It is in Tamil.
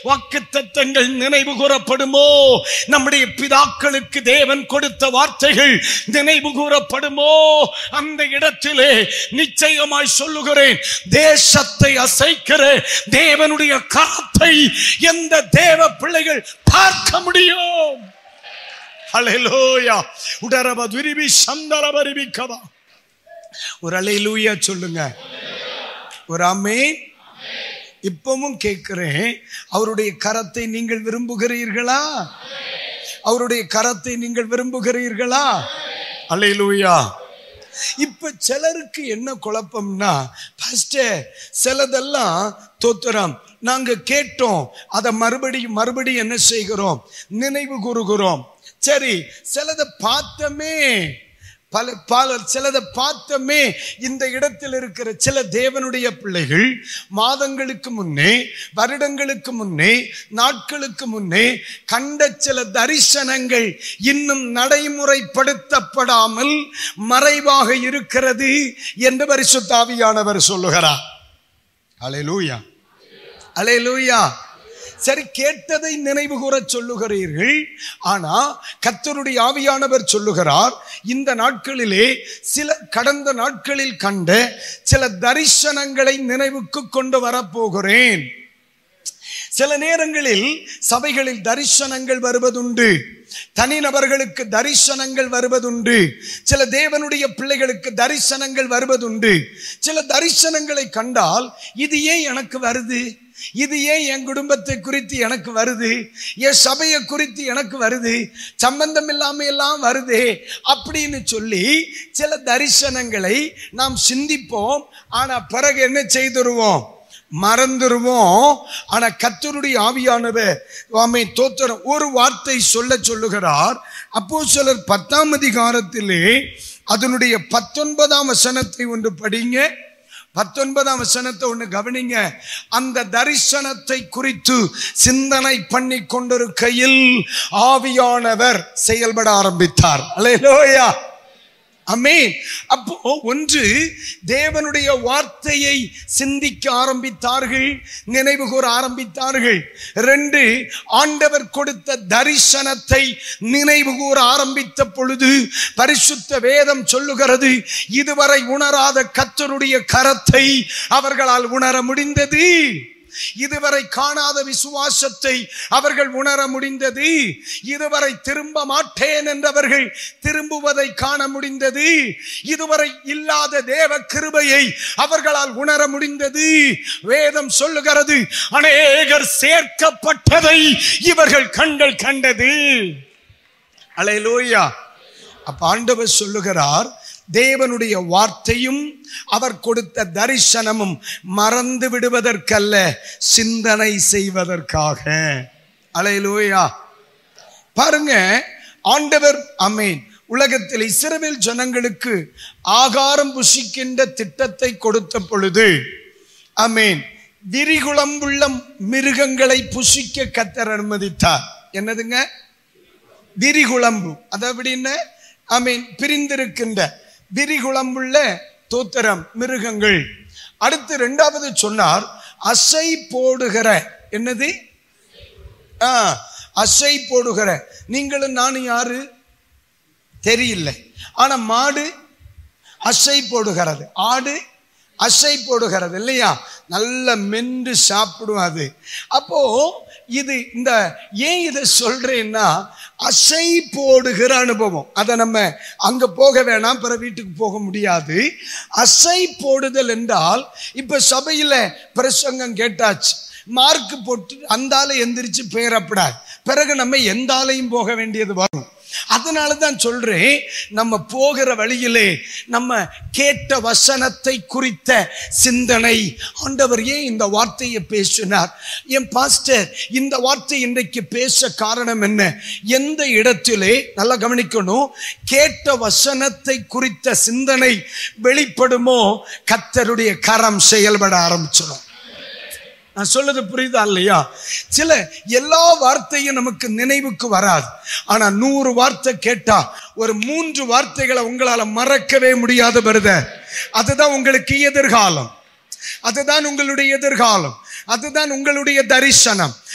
வாக்குத்தத்தங்கள் நினைவு கூறப்படுமோ நம்முடைய பிதாக்களுக்கு தேவன் கொடுத்த வார்த்தைகள் நினைவு கூறப்படுமோ அந்த இடத்திலே நிச்சயமாய் சொல்லுகிறேன் தேசத்தை அசைக்கிற தேவனுடைய கரத்தை எந்த தேவ பிள்ளைகள் பார்க்க முடியும் ஹalleluya உடரப துரிபி சந்தரபரிபிக்கவா ஒரு அலையிலூயா சொல்லுங்க ஒரு அமேன் இப்பவும் கேட்கிறேன் அவருடைய கரத்தை நீங்கள் விரும்புகிறீர்களா அவருடைய கரத்தை நீங்கள் விரும்புகிறீர்களா அல்லேலூயா இப்ப சிலருக்கு என்ன குழப்பம்னா ஃபர்ஸ்ட் சிலதெல்லாம் தோத்துறோம் நாங்க கேட்டோம் அதை மறுபடியும் மறுபடியும் என்ன செய்கிறோம் நினைவு கூறுகிறோம் சரி சிலதை பார்த்தமே பல பல சிலதை பார்த்தமே இந்த இடத்தில் இருக்கிற சில தேவனுடைய பிள்ளைகள் மாதங்களுக்கு முன்னே வருடங்களுக்கு முன்னே நாட்களுக்கு முன்னே கண்ட சில தரிசனங்கள் இன்னும் நடைமுறைப்படுத்தப்படாமல் மறைவாக இருக்கிறது என்று பரிசுத்தாவியானவர் சொல்லுகிறார் அலையலூயா அலையலூயா சரி கேட்டதை நினைவு கூற சொல்லுகிறீர்கள் ஆனா கத்தருடைய ஆவியானவர் சொல்லுகிறார் இந்த நாட்களிலே சில கடந்த நாட்களில் கண்ட சில தரிசனங்களை நினைவுக்கு கொண்டு வரப்போகிறேன் சில நேரங்களில் சபைகளில் தரிசனங்கள் வருவதுண்டு தனிநபர்களுக்கு தரிசனங்கள் வருவதுண்டு சில தேவனுடைய பிள்ளைகளுக்கு தரிசனங்கள் வருவதுண்டு சில தரிசனங்களை கண்டால் இது ஏன் எனக்கு வருது இது ஏன் என் குடும்பத்தை குறித்து எனக்கு வருது என் சபையை குறித்து எனக்கு வருது சம்பந்தம் இல்லாம எல்லாம் வருதே அப்படின்னு சொல்லி சில தரிசனங்களை நாம் சிந்திப்போம் ஆனா பிறகு என்ன செய்துருவோம் மறந்துருவோம் ஆனா கத்தருடைய ஆவியானவர் ஆமை தோத்திரம் ஒரு வார்த்தை சொல்ல சொல்லுகிறார் அப்போ சிலர் பத்தாம் அதிகாரத்திலே அதனுடைய பத்தொன்பதாம் வசனத்தை ஒன்று படிங்க பத்தொன்பதாம் வசனத்தை ஒன்று கவனிங்க அந்த தரிசனத்தை குறித்து சிந்தனை பண்ணி கொண்டிருக்கையில் ஆவியானவர் செயல்பட ஆரம்பித்தார் அல்லேலூயா அமேன் அப்போ ஒன்று தேவனுடைய வார்த்தையை சிந்திக்க ஆரம்பித்தார்கள் நினைவு கூற ஆரம்பித்தார்கள் ரெண்டு ஆண்டவர் கொடுத்த தரிசனத்தை நினைவு கூற ஆரம்பித்த பொழுது பரிசுத்த வேதம் சொல்லுகிறது இதுவரை உணராத கத்தருடைய கரத்தை அவர்களால் உணர முடிந்தது இதுவரை காணாத விசுவாசத்தை அவர்கள் உணர முடிந்தது இதுவரை திரும்ப மாட்டேன் என்றவர்கள் திரும்புவதை காண முடிந்தது இதுவரை இல்லாத தேவ கிருபையை அவர்களால் உணர முடிந்தது வேதம் சொல்லுகிறது அநேகர் சேர்க்கப்பட்டதை இவர்கள் கண்கள் கண்டது அலையலோயா அப்ப ஆண்டவர் சொல்லுகிறார் தேவனுடைய வார்த்தையும் அவர் கொடுத்த தரிசனமும் மறந்து விடுவதற்கல்ல சிந்தனை செய்வதற்காக அலையலோயா பாருங்க ஆண்டவர் அமேன் உலகத்தில் இஸ்ரவேல் ஜனங்களுக்கு ஆகாரம் புசிக்கின்ற திட்டத்தை கொடுத்த பொழுது அமேன் விரிகுளம்புள்ள மிருகங்களை புசிக்க கத்தர் அனுமதித்தார் என்னதுங்க விரிகுளம்பு அது அப்படின்னு ஐ மீன் பிரிந்திருக்கின்ற விரிகுளம்புள்ள தோத்திரம் மிருகங்கள் அடுத்து ரெண்டாவது சொன்னார் அசை போடுகிற என்னது ஆ, அசை போடுகிற நீங்களும் நானும் யாரு தெரியல ஆனா மாடு அசை போடுகிறது ஆடு அசை போடுகிறது இல்லையா நல்ல மென்று சாப்பிடும் அது அப்போ இது இந்த ஏன் இதை சொல்றேன்னா அசை போடுகிற அனுபவம் அதை நம்ம அங்க போக வேணாம் பிற வீட்டுக்கு போக முடியாது அசை போடுதல் என்றால் இப்ப சபையில பிரசங்கம் கேட்டாச்சு மார்க் போட்டு அந்தால எந்திரிச்சு பேரப்படாது பிறகு நம்ம எந்தாலையும் போக வேண்டியது வரும் அதனால தான் சொல்றேன் நம்ம போகிற வழியிலே நம்ம கேட்ட வசனத்தை குறித்த சிந்தனை ஆண்டவர் ஏன் இந்த வார்த்தையை பேசினார் என் பாஸ்டர் இந்த வார்த்தை இன்றைக்கு பேச காரணம் என்ன எந்த இடத்திலே நல்லா கவனிக்கணும் கேட்ட வசனத்தை குறித்த சிந்தனை வெளிப்படுமோ கத்தருடைய கரம் செயல்பட ஆரம்பிச்சிடும் நான் சொல்றது புரியுதா இல்லையா சில எல்லா வார்த்தையும் நமக்கு நினைவுக்கு வராது ஆனா நூறு வார்த்தை கேட்டா ஒரு மூன்று வார்த்தைகளை உங்களால மறக்கவே முடியாத வருத அதுதான் உங்களுக்கு எதிர்காலம் அதுதான் உங்களுடைய எதிர்காலம் அதுதான் உங்களுடைய தரிசனம்